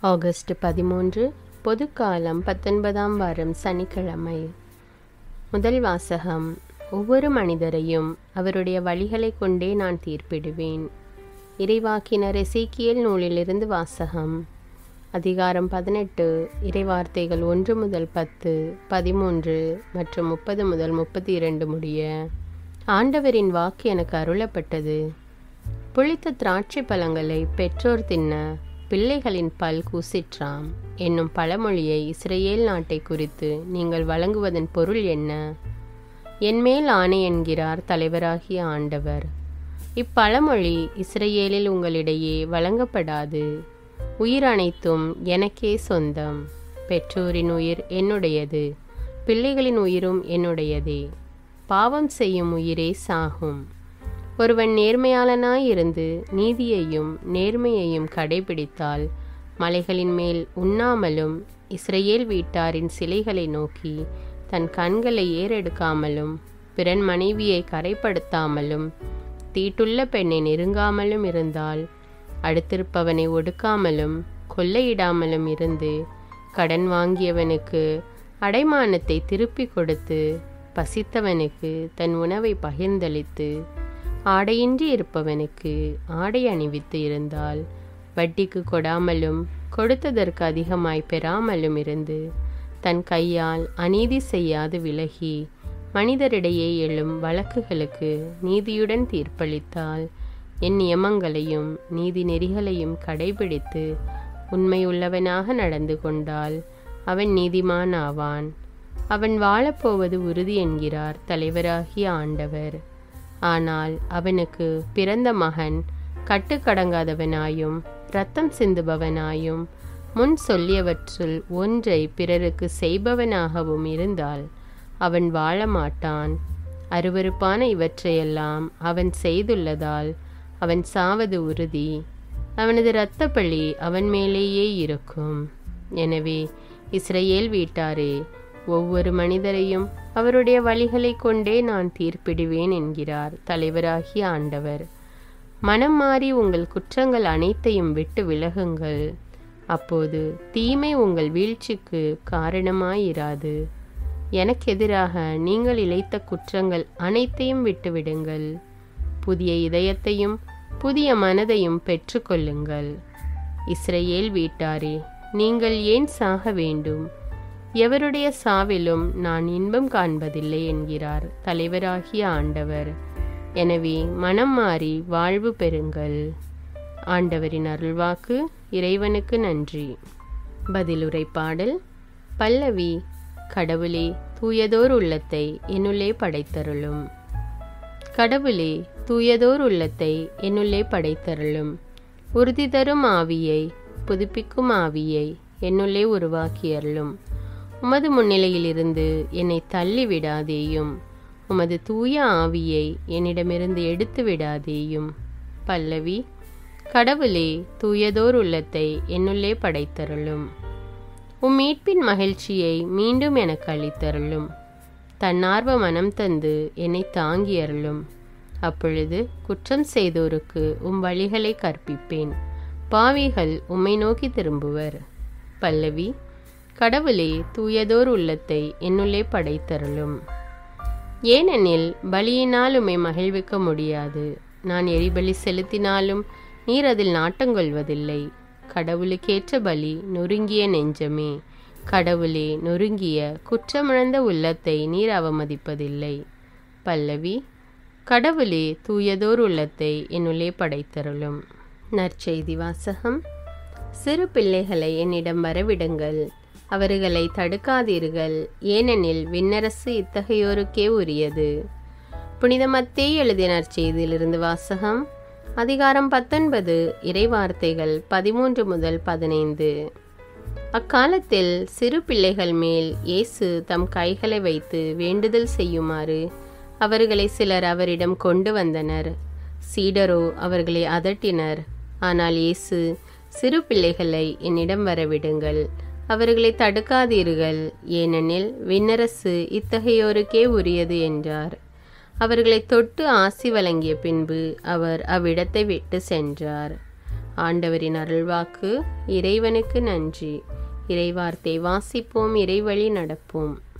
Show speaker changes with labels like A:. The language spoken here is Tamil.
A: ஆகஸ்ட் பதிமூன்று பொதுக்காலம் பத்தொன்பதாம் வாரம் சனிக்கிழமை முதல் வாசகம் ஒவ்வொரு மனிதரையும் அவருடைய வழிகளைக் கொண்டே நான் தீர்ப்பிடுவேன் இறைவாக்கினர் எசேக்கியேல் நூலிலிருந்து வாசகம் அதிகாரம் பதினெட்டு இறைவார்த்தைகள் ஒன்று முதல் பத்து பதிமூன்று மற்றும் முப்பது முதல் முப்பத்தி இரண்டு முடிய ஆண்டவரின் வாக்கு எனக்கு அருளப்பட்டது புளித்த திராட்சை பழங்களை பெற்றோர் தின்ன பிள்ளைகளின் பல் கூசிற்றாம் என்னும் பழமொழியை இஸ்ரேல் நாட்டை குறித்து நீங்கள் வழங்குவதன் பொருள் என்ன என்மேல் ஆணை என்கிறார் தலைவராகிய ஆண்டவர் இப்பழமொழி இஸ்ரேலில் உங்களிடையே வழங்கப்படாது உயிர் அனைத்தும் எனக்கே சொந்தம் பெற்றோரின் உயிர் என்னுடையது பிள்ளைகளின் உயிரும் என்னுடையதே பாவம் செய்யும் உயிரே சாகும் ஒருவன் நேர்மையாளனாய் இருந்து நீதியையும் நேர்மையையும் கடைபிடித்தால் மலைகளின் மேல் உண்ணாமலும் இஸ்ரேல் வீட்டாரின் சிலைகளை நோக்கி தன் கண்களை ஏறெடுக்காமலும் பிறன் மனைவியை கரைப்படுத்தாமலும் தீட்டுள்ள பெண்ணை நெருங்காமலும் இருந்தால் அடுத்திருப்பவனை ஒடுக்காமலும் கொள்ளையிடாமலும் இருந்து கடன் வாங்கியவனுக்கு அடைமானத்தை திருப்பி கொடுத்து பசித்தவனுக்கு தன் உணவை பகிர்ந்தளித்து ஆடையின்றி இருப்பவனுக்கு ஆடை அணிவித்து இருந்தால் வட்டிக்கு கொடாமலும் கொடுத்ததற்கு அதிகமாய் பெறாமலும் இருந்து தன் கையால் அநீதி செய்யாது விலகி மனிதரிடையே எழும் வழக்குகளுக்கு நீதியுடன் தீர்ப்பளித்தால் என் நியமங்களையும் நீதி நெறிகளையும் கடைபிடித்து உண்மையுள்ளவனாக நடந்து கொண்டால் அவன் நீதிமான் ஆவான் அவன் வாழப்போவது உறுதி என்கிறார் தலைவராகிய ஆண்டவர் ஆனால் அவனுக்கு பிறந்த மகன் கட்டுக்கடங்காதவனாயும் இரத்தம் சிந்துபவனாயும் முன் சொல்லியவற்றுள் ஒன்றை பிறருக்கு செய்பவனாகவும் இருந்தால் அவன் வாழ மாட்டான் அருவருப்பான இவற்றையெல்லாம் அவன் செய்துள்ளதால் அவன் சாவது உறுதி அவனது இரத்த பழி அவன் மேலேயே இருக்கும் எனவே இஸ்ரேல் வீட்டாரே ஒவ்வொரு மனிதரையும் அவருடைய வழிகளை கொண்டே நான் தீர்ப்பிடுவேன் என்கிறார் தலைவராகிய ஆண்டவர் மனம் மாறி உங்கள் குற்றங்கள் அனைத்தையும் விட்டு விலகுங்கள் அப்போது தீமை உங்கள் வீழ்ச்சிக்கு காரணமாயிராது எனக்கு எதிராக நீங்கள் இழைத்த குற்றங்கள் அனைத்தையும் விட்டுவிடுங்கள் புதிய இதயத்தையும் புதிய மனதையும் பெற்றுக்கொள்ளுங்கள் இஸ்ரேல் வீட்டாரே நீங்கள் ஏன் சாக வேண்டும் எவருடைய சாவிலும் நான் இன்பம் காண்பதில்லை என்கிறார் தலைவராகிய ஆண்டவர் எனவே மனம் மாறி வாழ்வு பெறுங்கள் ஆண்டவரின் அருள்வாக்கு இறைவனுக்கு நன்றி பதிலுரை பாடல் பல்லவி கடவுளே தூயதோர் உள்ளத்தை என்னுள்ளே படைத்தருளும் கடவுளே தூயதோர் உள்ளத்தை என்னுள்ளே படைத்தருளும் உறுதி தரும் ஆவியை புதுப்பிக்கும் ஆவியை என்னுள்ளே உருவாக்கியருளும் உமது முன்னிலையிலிருந்து என்னை தள்ளி விடாதேயும் உமது தூய ஆவியை என்னிடமிருந்து எடுத்து விடாதேயும் பல்லவி கடவுளே தூயதோர் உள்ளத்தை என்னுள்ளே படைத்தருளும் உம் மீட்பின் மகிழ்ச்சியை மீண்டும் எனக்கு அளித்தருளும் தன்னார்வ மனம் தந்து என்னை தாங்கியருளும் அப்பொழுது குற்றம் செய்தோருக்கு உம் வழிகளை கற்பிப்பேன் பாவிகள் உம்மை நோக்கி திரும்புவர் பல்லவி கடவுளே தூயதோர் உள்ளத்தை என்னுள்ளே படைத்தருளும் ஏனெனில் பலியினால் உம்மை மகிழ்விக்க முடியாது நான் எரிபலி செலுத்தினாலும் நீர் அதில் நாட்டங்கொள்வதில்லை கடவுளுக்கேற்ற பலி நொறுங்கிய நெஞ்சமே கடவுளே நொறுங்கிய குற்றமிழந்த உள்ளத்தை நீர் அவமதிப்பதில்லை பல்லவி கடவுளே தூயதோர் உள்ளத்தை என்னுள்ளே படைத்தருளும் நற்செய்தி வாசகம் சிறு பிள்ளைகளை என்னிடம் வரவிடுங்கள் அவர்களை தடுக்காதீர்கள் ஏனெனில் விண்ணரசு இத்தகையோருக்கே உரியது புனித மத்தே எழுதிய நற்செய்தியிலிருந்து வாசகம் அதிகாரம் பத்தொன்பது இறைவார்த்தைகள் பதிமூன்று முதல் பதினைந்து அக்காலத்தில் சிறு பிள்ளைகள் மேல் இயேசு தம் கைகளை வைத்து வேண்டுதல் செய்யுமாறு அவர்களை சிலர் அவரிடம் கொண்டு வந்தனர் சீடரோ அவர்களை அதட்டினர் ஆனால் இயேசு சிறு பிள்ளைகளை என்னிடம் வரவிடுங்கள் அவர்களை தடுக்காதீர்கள் ஏனெனில் விண்ணரசு இத்தகையோருக்கே உரியது என்றார் அவர்களை தொட்டு ஆசி வழங்கிய பின்பு அவர் அவ்விடத்தை விட்டு சென்றார் ஆண்டவரின் அருள்வாக்கு இறைவனுக்கு நன்றி இறைவார்த்தை வாசிப்போம் இறைவழி நடப்போம்